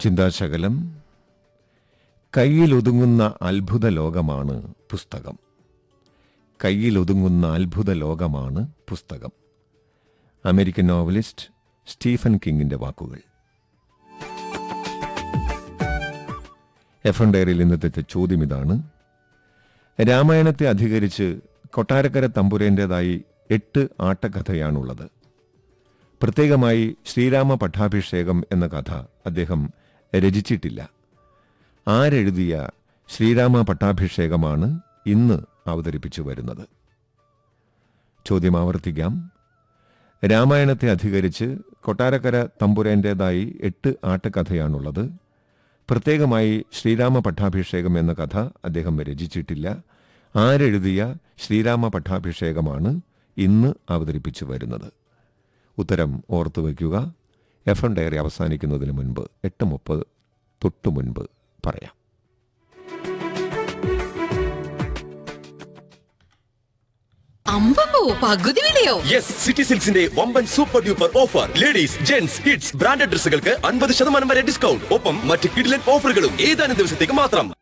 ചിന്താശകലം കയ്യിലൊതുങ്ങുന്ന അത്ഭുത ലോകമാണ് പുസ്തകം കയ്യിലൊതുങ്ങുന്ന അത്ഭുത ലോകമാണ് പുസ്തകം അമേരിക്കൻ നോവലിസ്റ്റ് സ്റ്റീഫൻ കിങ്ങിന്റെ വാക്കുകൾ എഫ് എൻ ഡയറിയിൽ ഇന്നത്തെ ചോദ്യം ഇതാണ് രാമായണത്തെ അധികരിച്ച് കൊട്ടാരക്കര തമ്പുരേൻ്റെതായി എട്ട് ആട്ടക്കഥയാണുള്ളത് പ്രത്യേകമായി ശ്രീരാമ പട്ടാഭിഷേകം എന്ന കഥ അദ്ദേഹം രചിച്ചിട്ടില്ല ആരെഴുതിയ ശ്രീരാമ പട്ടാഭിഷേകമാണ് ഇന്ന് അവതരിപ്പിച്ചു വരുന്നത് ചോദ്യം ആവർത്തിക്കാം രാമായണത്തെ അധികരിച്ച് കൊട്ടാരക്കര തമ്പുരേൻ്റെതായി എട്ട് ആട്ടക്കഥയാണുള്ളത് പ്രത്യേകമായി ശ്രീരാമ പട്ടാഭിഷേകം എന്ന കഥ അദ്ദേഹം രചിച്ചിട്ടില്ല ആരെഴുതിയ ശ്രീരാമ പട്ടാഭിഷേകമാണ് ഇന്ന് അവതരിപ്പിച്ചു വരുന്നത് ഉത്തരം ഓർത്തു വയ്ക്കുക എഫ് എൻ ഡയറി അവസാനിക്കുന്നതിന് മുൻപ് എട്ട് മുപ്പത് തൊട്ടു മുൻപ് പറയാം അമ്പമ്പോ പകുതി വിലയോ യെസ് സിറ്റി സിൽക്സിന്റെ വമ്പൻ super duper offer ladies gents kids branded ഡ്രസ്സുകൾക്ക് അൻപത് ശതമാനം വരെ ഡിസ്കൗണ്ട് ഒപ്പം മറ്റ് കിഡിലൻ ഓഫറുകളും ഏതാനും ദിവസത്തേക്ക് മാത്രം